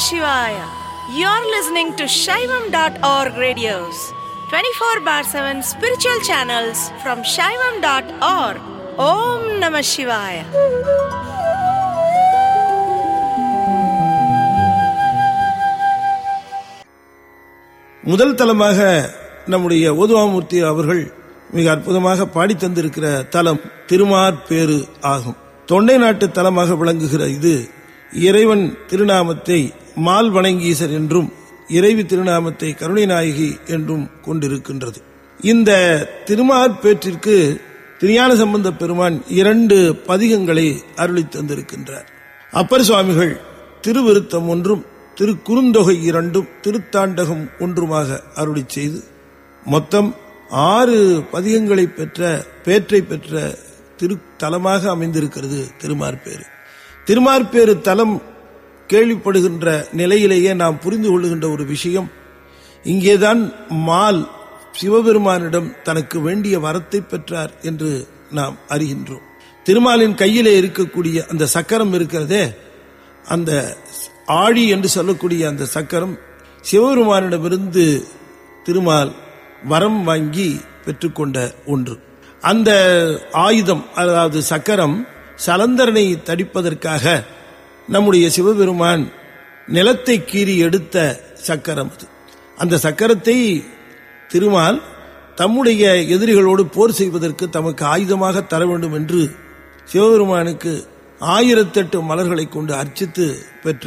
Shivaya. You're listening to Shaivam.org radios, 24 bar 7 spiritual channels from Shaivam.org. Om Namah Shivaya. முதல் தலமாக நம்முடைய ஓதுவாமூர்த்தி அவர்கள் மிக அற்புதமாக பாடி தந்திருக்கிற தலம் திருமாற்பேறு ஆகும் தொண்டை நாட்டு தலமாக விளங்குகிற இது இறைவன் திருநாமத்தை மால் வணங்கீசர் என்றும் இறைவி திருநாமத்தை கருணை நாயகி என்றும் கொண்டிருக்கின்றது இந்த திருமாற்பேற்றிற்கு திருஞான சம்பந்த பெருமான் இரண்டு பதிகங்களை அருளித் தந்திருக்கின்றார் அப்பர் சுவாமிகள் திருவிருத்தம் ஒன்றும் திருக்குறுந்தொகை இரண்டும் திருத்தாண்டகம் ஒன்றுமாக அருளி செய்து மொத்தம் ஆறு பதிகங்களை பெற்ற பேற்றை பெற்ற திருத்தலமாக அமைந்திருக்கிறது திருமார்பேறு திருமார்பேறு தலம் கேள்விப்படுகின்ற நிலையிலேயே நாம் புரிந்து கொள்ளுகின்ற ஒரு விஷயம் இங்கேதான் மால் சிவபெருமானிடம் தனக்கு வேண்டிய வரத்தை பெற்றார் என்று நாம் அறிகின்றோம் திருமாலின் கையிலே இருக்கக்கூடிய அந்த சக்கரம் இருக்கிறதே அந்த ஆழி என்று சொல்லக்கூடிய அந்த சக்கரம் சிவபெருமானிடமிருந்து திருமால் வரம் வாங்கி பெற்றுக்கொண்ட ஒன்று அந்த ஆயுதம் அதாவது சக்கரம் சலந்தரனை தடிப்பதற்காக நம்முடைய சிவபெருமான் நிலத்தை கீறி எடுத்த சக்கரம் அது அந்த சக்கரத்தை திருமால் தம்முடைய எதிரிகளோடு போர் செய்வதற்கு தமக்கு ஆயுதமாக தர வேண்டும் என்று சிவபெருமானுக்கு ஆயிரத்தெட்டு மலர்களை கொண்டு அர்ச்சித்து பெற்ற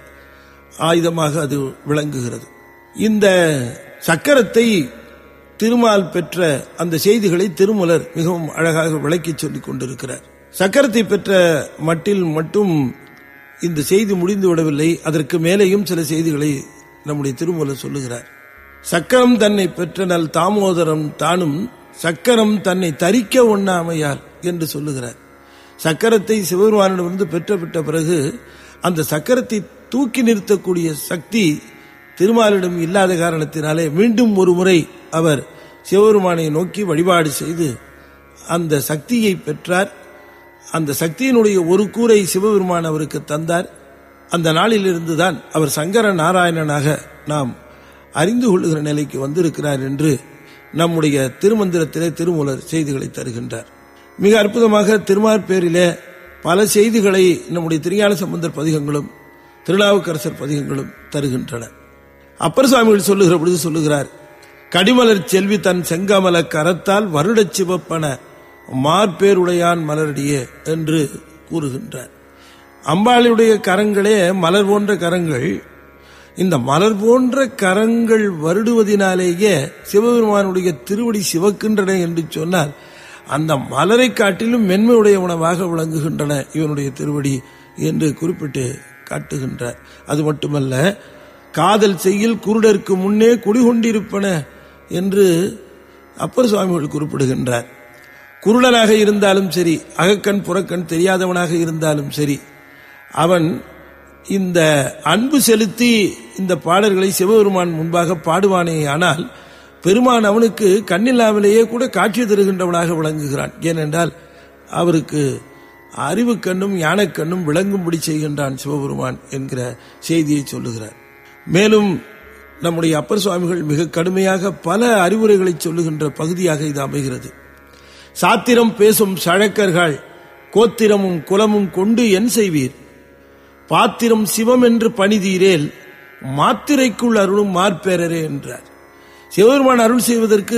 ஆயுதமாக அது விளங்குகிறது இந்த சக்கரத்தை திருமால் பெற்ற அந்த செய்திகளை திருமலர் மிகவும் அழகாக விளக்கி சொல்லிக் கொண்டிருக்கிறார் சக்கரத்தை பெற்ற மட்டில் மட்டும் இந்த செய்தி முடிந்து விடவில்லை அதற்கு மேலேயும் சில செய்திகளை நம்முடைய திருமலர் சொல்லுகிறார் சக்கரம் தன்னை பெற்ற நல் தாமோதரம் தானும் சக்கரம் தன்னை தரிக்க ஒண்ணாமையால் என்று சொல்லுகிறார் சக்கரத்தை சிவபெருமானிடமிருந்து பெற்ற பெற்ற பிறகு அந்த சக்கரத்தை தூக்கி நிறுத்தக்கூடிய சக்தி திருமாலிடம் இல்லாத காரணத்தினாலே மீண்டும் ஒரு முறை அவர் சிவபெருமானை நோக்கி வழிபாடு செய்து அந்த சக்தியை பெற்றார் அந்த சக்தியினுடைய ஒரு கூரை சிவபெருமான் அவருக்கு தந்தார் அந்த நாளிலிருந்து தான் அவர் சங்கர நாராயணனாக நாம் அறிந்து கொள்ளுகிற நிலைக்கு வந்திருக்கிறார் என்று நம்முடைய திருமந்திரத்திலே திருமூலர் செய்திகளை தருகின்றார் மிக அற்புதமாக திருமார்பேரிலே பல செய்திகளை நம்முடைய திருஞான சம்பந்தர் பதிகங்களும் திருநாவுக்கரசர் பதிகங்களும் தருகின்றன அப்பர் சுவாமிகள் சொல்லுகிற பொழுது சொல்லுகிறார் கடிமலர் செல்வி தன் செங்கமல கரத்தால் வருடச் சிவப்பன மார்பேருடையான் மலரடியே என்று கூறுகின்றார் அம்பாளுடைய கரங்களே மலர் போன்ற கரங்கள் இந்த மலர் போன்ற கரங்கள் வருடுவதினாலேயே சிவபெருமானுடைய திருவடி சிவக்கின்றன என்று சொன்னால் அந்த மலரை காட்டிலும் மென்மையுடைய உணவாக விளங்குகின்றன இவனுடைய திருவடி என்று குறிப்பிட்டு காட்டுகின்றார் அது மட்டுமல்ல காதல் செய்யில் குருடருக்கு முன்னே குடிகொண்டிருப்பன என்று அப்பர் சுவாமிகள் குறிப்பிடுகின்றார் குருடனாக இருந்தாலும் சரி அகக்கண் புறக்கண் தெரியாதவனாக இருந்தாலும் சரி அவன் இந்த அன்பு செலுத்தி இந்த பாடல்களை சிவபெருமான் முன்பாக பாடுவானே ஆனால் பெருமான் அவனுக்கு கண்ணில்லாமலேயே கூட காட்சி தருகின்றவனாக விளங்குகிறான் ஏனென்றால் அவருக்கு அறிவு கண்ணும் ஞானக்கண்ணும் விளங்கும்படி செய்கின்றான் சிவபெருமான் என்கிற செய்தியை சொல்லுகிறார் மேலும் நம்முடைய அப்பர் சுவாமிகள் மிக கடுமையாக பல அறிவுரைகளை சொல்லுகின்ற பகுதியாக இது அமைகிறது சாத்திரம் பேசும் சழக்கர்கள் கோத்திரமும் குலமும் கொண்டு என் செய்வீர் பாத்திரம் சிவம் என்று பணிதீரேல் மாத்திரைக்குள் அருளும் மார்பேரரே என்றார் சிவபெருமான் அருள் செய்வதற்கு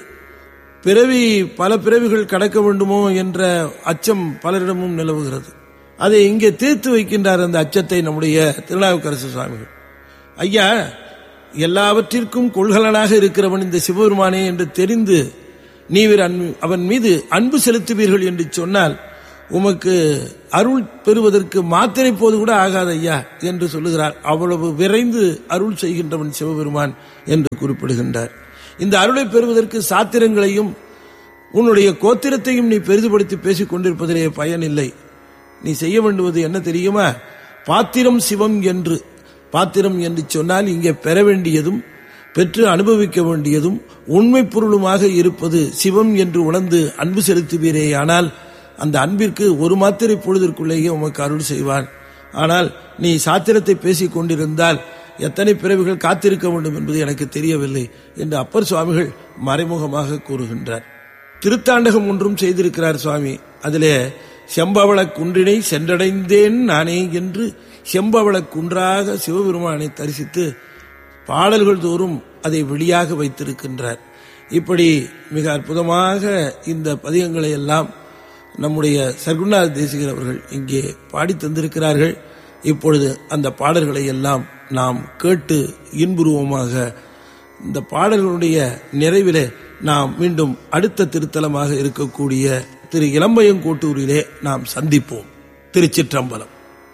பிறவி பல பிறவிகள் கடக்க வேண்டுமோ என்ற அச்சம் பலரிடமும் நிலவுகிறது அதை இங்கே தீர்த்து வைக்கின்றார் அந்த அச்சத்தை நம்முடைய திருநாவுக்கரசு சுவாமிகள் ஐயா எல்லாவற்றிற்கும் கொள்கலனாக இருக்கிறவன் இந்த சிவபெருமானே என்று தெரிந்து நீவர் அவன் மீது அன்பு செலுத்துவீர்கள் என்று சொன்னால் உமக்கு அருள் பெறுவதற்கு மாத்திரை போது கூட ஆகாத ஐயா என்று சொல்லுகிறார் அவ்வளவு விரைந்து அருள் செய்கின்றவன் சிவபெருமான் என்று குறிப்பிடுகின்றார் இந்த அருளை பெறுவதற்கு சாத்திரங்களையும் உன்னுடைய கோத்திரத்தையும் நீ பெரிதுபடுத்தி பேசிக் கொண்டிருப்பதிலே பயனில்லை நீ செய்ய வேண்டுவது என்ன தெரியுமா பாத்திரம் சிவம் என்று பாத்திரம் என்று சொன்னால் இங்கே பெற வேண்டியதும் பெற்று அனுபவிக்க வேண்டியதும் உண்மை பொருளுமாக இருப்பது சிவம் என்று உணர்ந்து அன்பு செலுத்துவீரே ஆனால் அந்த அன்பிற்கு ஒரு மாத்திரை பொழுதிற்குள்ளேயே உமக்கு அருள் செய்வான் ஆனால் நீ சாத்திரத்தை பேசிக் கொண்டிருந்தால் எத்தனை பிறவிகள் காத்திருக்க வேண்டும் என்பது எனக்கு தெரியவில்லை என்று அப்பர் சுவாமிகள் மறைமுகமாக கூறுகின்றார் திருத்தாண்டகம் ஒன்றும் செய்திருக்கிறார் சுவாமி அதிலே செம்பவள குன்றினை சென்றடைந்தேன் நானே என்று செம்பவள குன்றாக சிவபெருமானை தரிசித்து பாடல்கள் தோறும் அதை வெளியாக வைத்திருக்கின்றார் இப்படி மிக அற்புதமாக இந்த பதிகங்களை எல்லாம் நம்முடைய சர்க்குணாத் தேசிகர் அவர்கள் இங்கே பாடி தந்திருக்கிறார்கள் இப்பொழுது அந்த பாடல்களை எல்லாம் நாம் கேட்டு இன்புருவமாக இந்த பாடல்களுடைய நிறைவிலே நாம் மீண்டும் அடுத்த திருத்தலமாக இருக்கக்கூடிய திரு இளம்பயங்கோட்டூரிலே நாம் சந்திப்போம் திருச்சிற்றம்பலம்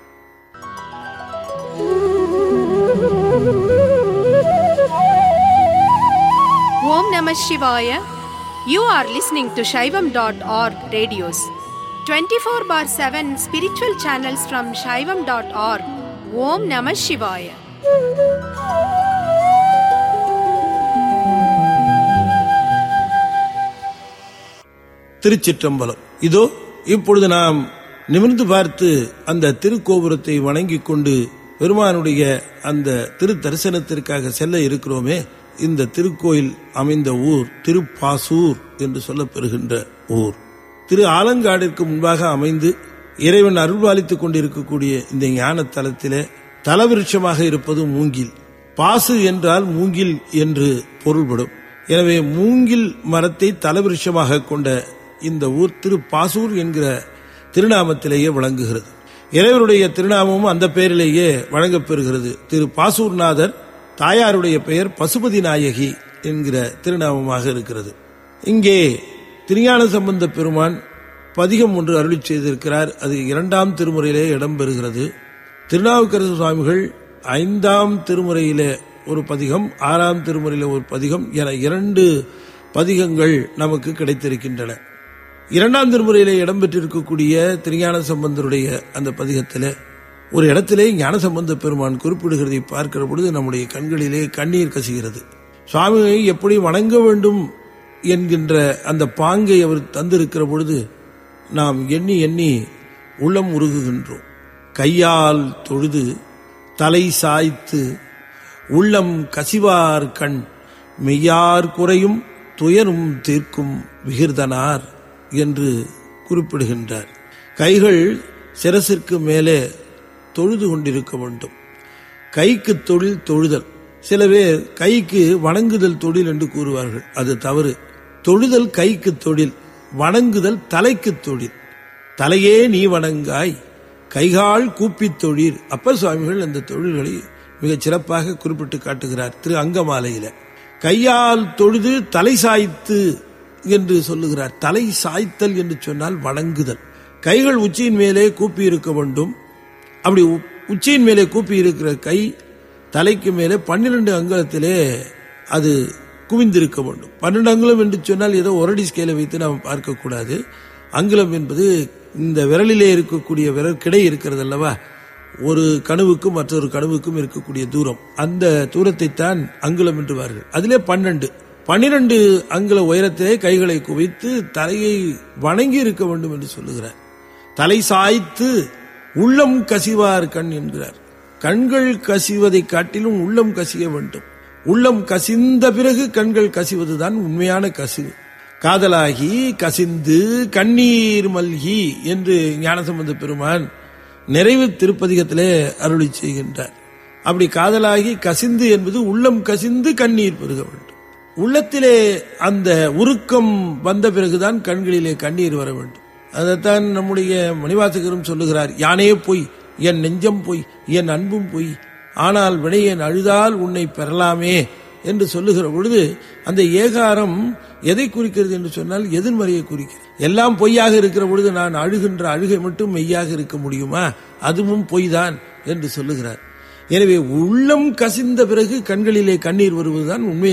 Om Namah Shivaya. You are listening to Shaivam.org radios. 24 bar 7 spiritual channels from Shaivam.org. Om Namah Shivaya. திருச்சிற்றம்பலம் இதோ இப்பொழுது நாம் நிமிர்ந்து பார்த்து அந்த திருக்கோபுரத்தை வணங்கிக் கொண்டு பெருமானுடைய அந்த திரு தரிசனத்திற்காக செல்ல இருக்கிறோமே இந்த திருக்கோயில் அமைந்த ஊர் திருப்பாசூர் என்று சொல்லப்பெறுகின்ற ஊர் திரு ஆலங்காடிற்கு முன்பாக அமைந்து இறைவன் அருள்பாலித்துக் கொண்டிருக்கக்கூடிய இந்த ஞான தலத்திலே தலவிருட்சமாக இருப்பது மூங்கில் பாசு என்றால் மூங்கில் என்று பொருள்படும் எனவே மூங்கில் மரத்தை தலவிருஷமாக கொண்ட இந்த ஊர் திரு பாசூர் என்கிற திருநாமத்திலேயே விளங்குகிறது இறைவருடைய திருநாமமும் அந்த பெயரிலேயே வழங்கப்பெறுகிறது திரு பாசூர்நாதர் தாயாருடைய பெயர் பசுபதி நாயகி என்கிற திருநாமமாக இருக்கிறது இங்கே திருஞான சம்பந்த பெருமான் பதிகம் ஒன்று அருளி செய்திருக்கிறார் அது இரண்டாம் திருமுறையிலே இடம்பெறுகிறது திருநாவுக்கரசு சுவாமிகள் ஐந்தாம் திருமுறையிலே ஒரு பதிகம் ஆறாம் திருமுறையிலே ஒரு பதிகம் என இரண்டு பதிகங்கள் நமக்கு கிடைத்திருக்கின்றன இரண்டாம் திருமுறையிலே இடம்பெற்றிருக்கக்கூடிய திருஞான சம்பந்தருடைய அந்த பதிகத்திலே ஒரு இடத்திலே ஞானசம்பந்த பெருமான் குறிப்பிடுகிறதை பார்க்கிற பொழுது நம்முடைய கண்களிலே கண்ணீர் கசிகிறது சுவாமியை எப்படி வணங்க வேண்டும் என்கின்ற அந்த பாங்கை அவர் தந்திருக்கிற பொழுது நாம் எண்ணி எண்ணி உள்ளம் உருகுகின்றோம் கையால் தொழுது தலை சாய்த்து உள்ளம் கசிவார் கண் மெய்யார் குறையும் துயரும் தீர்க்கும் விகிர்தனார் என்று குறிப்பிடுகின்றார் கைகள் சிரசிற்கு மேலே தொழுது கொண்டிருக்க வேண்டும் கைக்கு தொழில் தொழுதல் சில பேர் கைக்கு வணங்குதல் தொழில் என்று கூறுவார்கள் அது தவறு தொழுதல் கைக்கு தொழில் வணங்குதல் தலைக்கு தொழில் தலையே நீ வணங்காய் கைகால் கூப்பித் தொழில் அப்பர் சுவாமிகள் அந்த தொழில்களை மிகச் சிறப்பாக குறிப்பிட்டு காட்டுகிறார் திரு அங்கமாலையில கையால் தொழுது தலை சாய்த்து என்று சொல்லுகிறார் தலை சாய்த்தல் என்று சொன்னால் வணங்குதல் கைகள் உச்சியின் மேலே கூப்பி இருக்க வேண்டும் அப்படி உ- உச்சியின் மேலே கூப்பி இருக்கிற கை தலைக்கு மேலே பன்னிரண்டு அங்குலத்திலே அது குவிந்திருக்க வேண்டும் பன்னெண்டு அங்குலம் என்று சொன்னால் ஏதோ ஒரடி ஸ்கேலை வைத்து நாம் பார்க்கக்கூடாது அங்குலம் என்பது இந்த விரலிலே இருக்கக்கூடிய விரல் கிடை இருக்கிறது அல்லவா ஒரு கணுவுக்கும் மற்றொரு கணுவுக்கும் இருக்கக்கூடிய தூரம் அந்த தூரத்தை தான் அங்குலம் என்றுவார்கள் அதிலே பன்னெண்டு பன்னிரண்டு அங்குல உயரத்திலே கைகளை குவித்து தலையை வணங்கி இருக்க வேண்டும் என்று சொல்லுகிறார் தலை சாய்த்து உள்ளம் கசிவார் கண் என்கிறார் கண்கள் கசிவதை காட்டிலும் உள்ளம் கசிய வேண்டும் உள்ளம் கசிந்த பிறகு கண்கள் கசிவதுதான் உண்மையான கசிவு காதலாகி கசிந்து கண்ணீர் மல்கி என்று ஞானசம்பந்த பெருமான் நிறைவு திருப்பதிகத்திலே அருளி செய்கின்றார் அப்படி காதலாகி கசிந்து என்பது உள்ளம் கசிந்து கண்ணீர் பெருக வேண்டும் உள்ளத்திலே அந்த உருக்கம் வந்த பிறகுதான் கண்களிலே கண்ணீர் வர வேண்டும் அதைத்தான் நம்முடைய மணிவாசகரும் சொல்லுகிறார் யானே பொய் என் நெஞ்சம் பொய் என் அன்பும் பொய் ஆனால் வினையன் அழுதால் உன்னை பெறலாமே என்று சொல்லுகிற பொழுது அந்த ஏகாரம் எதை குறிக்கிறது என்று சொன்னால் எதிர்மறையை குறிக்கிறது எல்லாம் பொய்யாக இருக்கிற பொழுது நான் அழுகின்ற அழுகை மட்டும் மெய்யாக இருக்க முடியுமா அதுவும் பொய்தான் என்று சொல்லுகிறார் எனவே உள்ளம் கசிந்த பிறகு கண்களிலே கண்ணீர் வருவதுதான் உண்மை